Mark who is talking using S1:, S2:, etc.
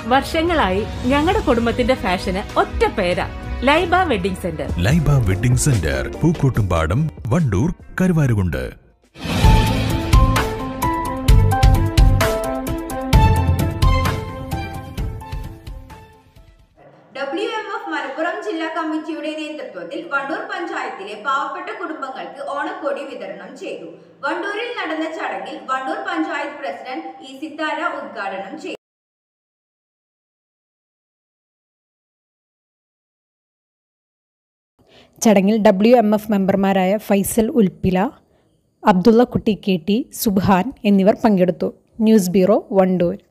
S1: വർഷങ്ങളായി ഞങ്ങളുടെ കുടുംബത്തിന്റെ ഫാഷന് ഒറ്റ പേരാ Laiba wedding centre
S2: Laiba wedding centre Pookkottumpadam Wandoor Karuvarakundu
S3: W M F Malappuram ജില്ലാ കമ്മിറ്റിയുടെ നേതൃത്വത്തിൽ വണ്ടൂർ പഞ്ചായത്തിലെ പാവപ്പെട്ട കുടുംബങ്ങൾക്ക് ഓണക്കോടി വിതരണം ചെയ്തു വണ്ടൂരിൽ നടന്ന ചടങ്ങിൽ വണ്ടൂർ പഞ്ചായത്ത് പ്രസിഡന്റ് ഇ സിത്താര ഉദ്ഘാടനം ചെയ്തു
S4: ചടങ്ങിൽ ഡബ്ല്യു എം എഫ് മെമ്പർമാരായ ഫൈസൽ ഉൽപ്പില അബ്ദുള്ള കുട്ടി കെ ടി സുബ്ഹാൻ എന്നിവർ പങ്കെടുത്തു ന്യൂസ് ബ്യൂറോ വണ്ടൂർ